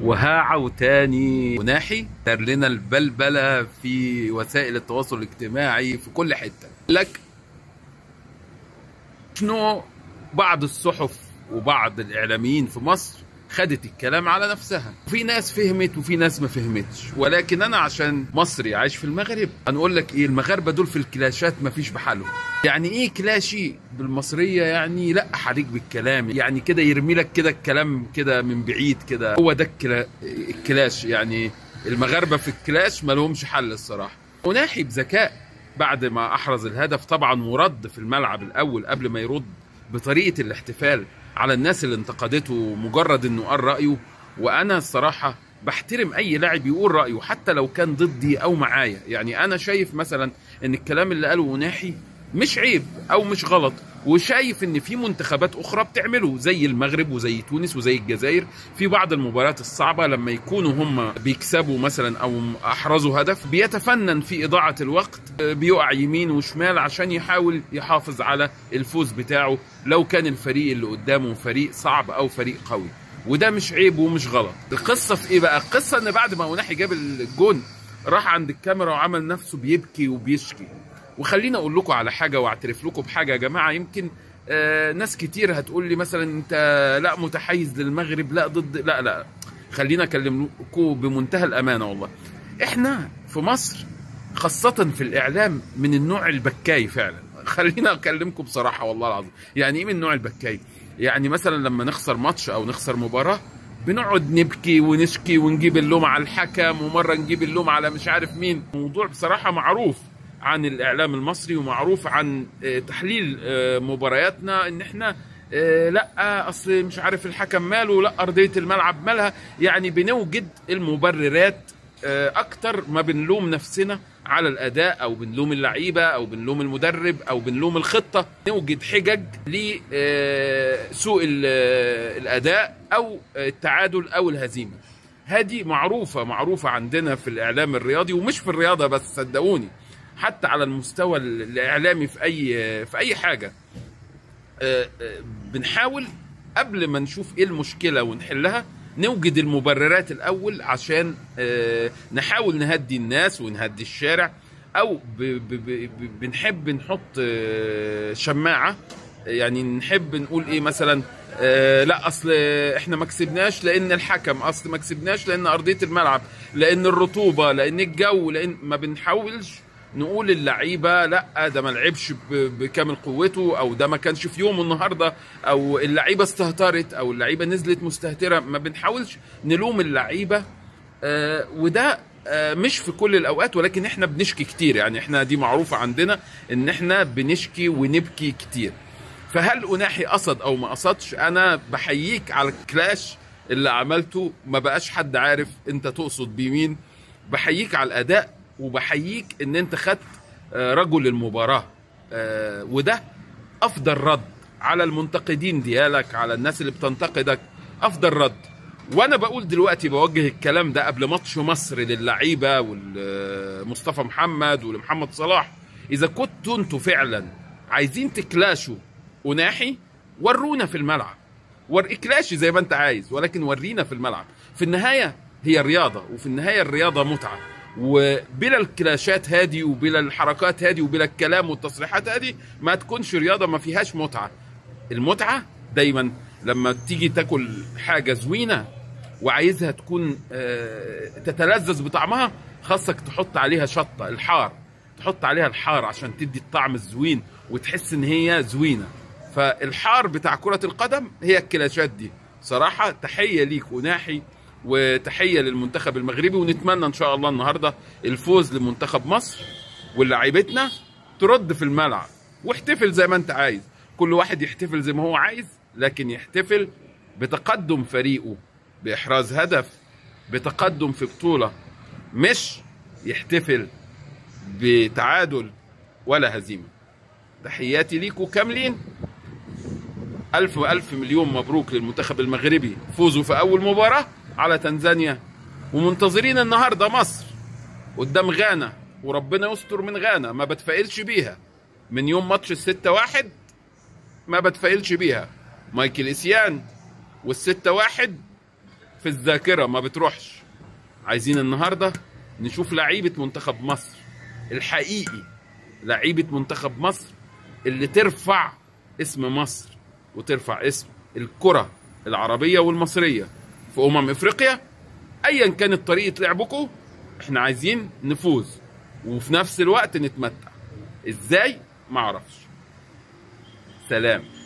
وهاعوا تاني وناحي دار لنا البلبلة في وسائل التواصل الاجتماعي في كل حتة لك شنو بعض الصحف وبعض الإعلاميين في مصر خدت الكلام على نفسها في ناس فهمت وفي ناس ما فهمتش ولكن انا عشان مصري عايش في المغرب هنقول لك ايه المغاربه دول في الكلاشات ما فيش بحالهم يعني ايه كلاشي بالمصريه يعني لا عليك بالكلام يعني كده يرمي لك كده الكلام كده من بعيد كده هو ده الكلا- الكلاش يعني المغاربه في الكلاش ما لهمش حل الصراحه وناحي بذكاء بعد ما احرز الهدف طبعا ورد في الملعب الاول قبل ما يرد بطريقه الاحتفال على الناس اللي انتقدته مجرد انه قال رايه وانا الصراحه بحترم اي لاعب يقول رايه حتى لو كان ضدي او معايا يعني انا شايف مثلا ان الكلام اللي قاله مناحي مش عيب او مش غلط وشايف ان في منتخبات اخرى بتعمله زي المغرب وزي تونس وزي الجزائر في بعض المباريات الصعبه لما يكونوا هم بيكسبوا مثلا او احرزوا هدف بيتفنن في اضاعه الوقت بيقع يمين وشمال عشان يحاول يحافظ على الفوز بتاعه لو كان الفريق اللي قدامه فريق صعب او فريق قوي وده مش عيب ومش غلط القصه في ايه بقى القصه ان بعد ما وناحي جاب الجون راح عند الكاميرا وعمل نفسه بيبكي وبيشكي وخليني اقول لكم على حاجه واعترف لكم بحاجه يا جماعه يمكن آه ناس كتير هتقول لي مثلا انت لا متحيز للمغرب لا ضد لا لا خلينا اكلمكم بمنتهى الامانه والله احنا في مصر خاصة في الإعلام من النوع البكاي فعلا خلينا أكلمكم بصراحة والله العظيم يعني إيه من النوع البكاي يعني مثلا لما نخسر ماتش أو نخسر مباراة بنقعد نبكي ونشكي ونجيب اللوم على الحكم ومرة نجيب اللوم على مش عارف مين موضوع بصراحة معروف عن الإعلام المصري ومعروف عن آه، تحليل آه، مبارياتنا إن إحنا آه، لا اصل مش عارف الحكم ماله لا ارضيه الملعب مالها يعني بنوجد المبررات آه، اكتر ما بنلوم نفسنا على الاداء او بنلوم اللعيبه او بنلوم المدرب او بنلوم الخطه نوجد حجج لسوء الاداء او التعادل او الهزيمه هذه معروفه معروفه عندنا في الاعلام الرياضي ومش في الرياضه بس صدقوني حتى على المستوى الاعلامي في اي في اي حاجه آه، آه، بنحاول قبل ما نشوف ايه المشكله ونحلها نوجد المبررات الاول عشان آه، نحاول نهدي الناس ونهدي الشارع او ب- ب- ب- ب- بنحب نحط آه، شماعه يعني نحب نقول ايه مثلا آه لا اصل احنا ما كسبناش لان الحكم اصل ما كسبناش لان ارضيه الملعب لان الرطوبه لان الجو لان ما بنحاولش نقول اللعيبه لا ده ما لعبش ب- بكامل قوته او ده ما كانش في يومه النهارده او اللعيبه استهترت او اللعيبه نزلت مستهتره ما بنحاولش نلوم اللعيبه آه وده آه مش في كل الاوقات ولكن احنا بنشكي كتير يعني احنا دي معروفه عندنا ان احنا بنشكي ونبكي كتير فهل اناحي قصد او ما قصدش انا بحييك على الكلاش اللي عملته ما بقاش حد عارف انت تقصد بمين بحييك على الاداء وبحييك ان انت خدت آه، رجل المباراه آه، وده افضل رد على المنتقدين ديالك على الناس اللي بتنتقدك افضل رد وانا بقول دلوقتي بوجه الكلام ده قبل ماتش مصر للعيبه والمصطفى محمد ولمحمد صلاح اذا كنتوا انتوا فعلا عايزين تكلاشوا اناحي ورونا في الملعب ور اكلاشي زي ما انت عايز ولكن ورينا في الملعب في النهايه هي رياضه وفي النهايه الرياضه متعه وبلا الكلاشات هذه وبلا الحركات هذه وبلا الكلام والتصريحات هذه ما تكونش رياضه ما فيهاش متعه المتعه دايما لما تيجي تاكل حاجه زوينه وعايزها تكون آه، تتلذذ بطعمها خاصك تحط عليها شطه الحار تحط عليها الحار عشان تدي الطعم الزوين وتحس ان هي زوينه فالحار بتاع كره القدم هي الكلاشات دي صراحه تحيه ليك وناحي وتحيه للمنتخب المغربي ونتمنى ان شاء الله النهارده الفوز لمنتخب مصر ولاعيبتنا ترد في الملعب واحتفل زي ما انت عايز كل واحد يحتفل زي ما هو عايز لكن يحتفل بتقدم فريقه باحراز هدف بتقدم في بطوله مش يحتفل بتعادل ولا هزيمه تحياتي ليكم كاملين ألف وألف مليون مبروك للمنتخب المغربي فوزوا في أول مباراة على تنزانيا ومنتظرين النهاردة مصر قدام غانا وربنا يستر من غانا ما بتفائلش بيها من يوم ماتش الستة واحد ما بتفائلش بيها مايكل إسيان والستة واحد في الذاكره ما بتروحش عايزين النهارده نشوف لعيبه منتخب مصر الحقيقي لعيبه منتخب مصر اللي ترفع اسم مصر وترفع اسم الكره العربيه والمصريه في امم افريقيا ايا كانت طريقه لعبكم احنا عايزين نفوز وفي نفس الوقت نتمتع ازاي ما اعرفش سلام